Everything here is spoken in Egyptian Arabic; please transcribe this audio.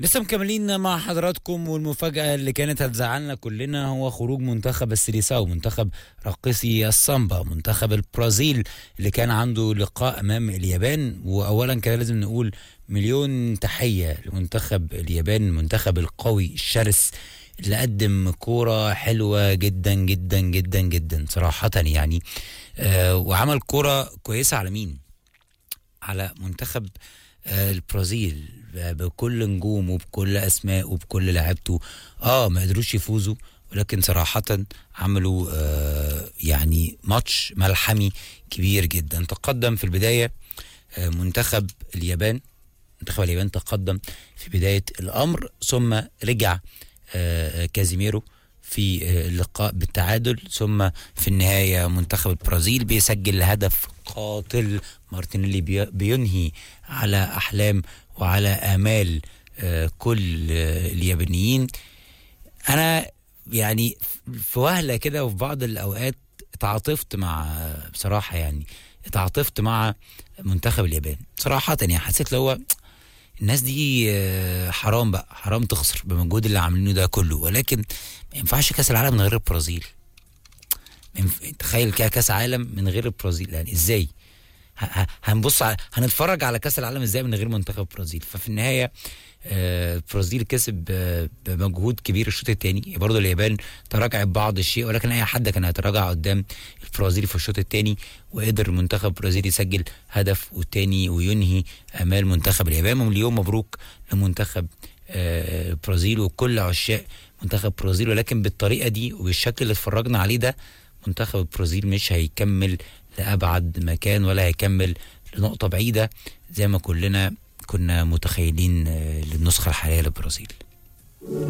لسه مكملين مع حضراتكم والمفاجأة اللي كانت هتزعلنا كلنا هو خروج منتخب السيليساو منتخب راقصي السامبا منتخب البرازيل اللي كان عنده لقاء أمام اليابان وأولا كان لازم نقول مليون تحية لمنتخب اليابان المنتخب القوي الشرس اللي قدم كورة حلوة جدا جدا جدا جدا صراحة يعني آه وعمل كورة كويسة على مين؟ على منتخب آه، البرازيل ب- بكل نجومه وبكل اسماء وبكل لعيبته اه ما قدروش يفوزوا ولكن صراحة عملوا آه يعني ماتش ملحمي كبير جدا تقدم في البداية آه منتخب اليابان منتخب اليابان تقدم في بداية الأمر ثم رجع آه كازيميرو في آه، اللقاء بالتعادل ثم في النهاية منتخب البرازيل بيسجل هدف قاتل مارتينيلي بي- بينهي على أحلام وعلى آمال آه، كل آه، اليابانيين أنا يعني في وهلة كده وفي بعض الأوقات اتعاطفت مع بصراحة يعني اتعاطفت مع منتخب اليابان صراحة يعني حسيت لو هو الناس دي آه، حرام بقى حرام تخسر بمجهود اللي عاملينه ده كله ولكن ما ينفعش كاس العالم من غير البرازيل ما ينف- تخيل كده كاس عالم من غير البرازيل يعني ازاي ه- ه- هنبص على هنتفرج على كاس العالم ازاي من غير منتخب البرازيل ففي النهايه آه، البرازيل كسب آه، بمجهود كبير الشوط الثاني برضه اليابان تراجعت بعض الشيء ولكن اي حد كان هيتراجع قدام البرازيل في الشوط الثاني وقدر المنتخب البرازيلي يسجل هدف والتاني وينهي امال منتخب اليابان ومليون مبروك لمنتخب آه، البرازيل وكل عشاق منتخب البرازيل ولكن بالطريقه دي وبالشكل اللي اتفرجنا عليه ده منتخب البرازيل مش هيكمل لابعد مكان ولا هيكمل لنقطه بعيده زي ما كلنا كنا متخيلين آه، للنسخه الحاليه للبرازيل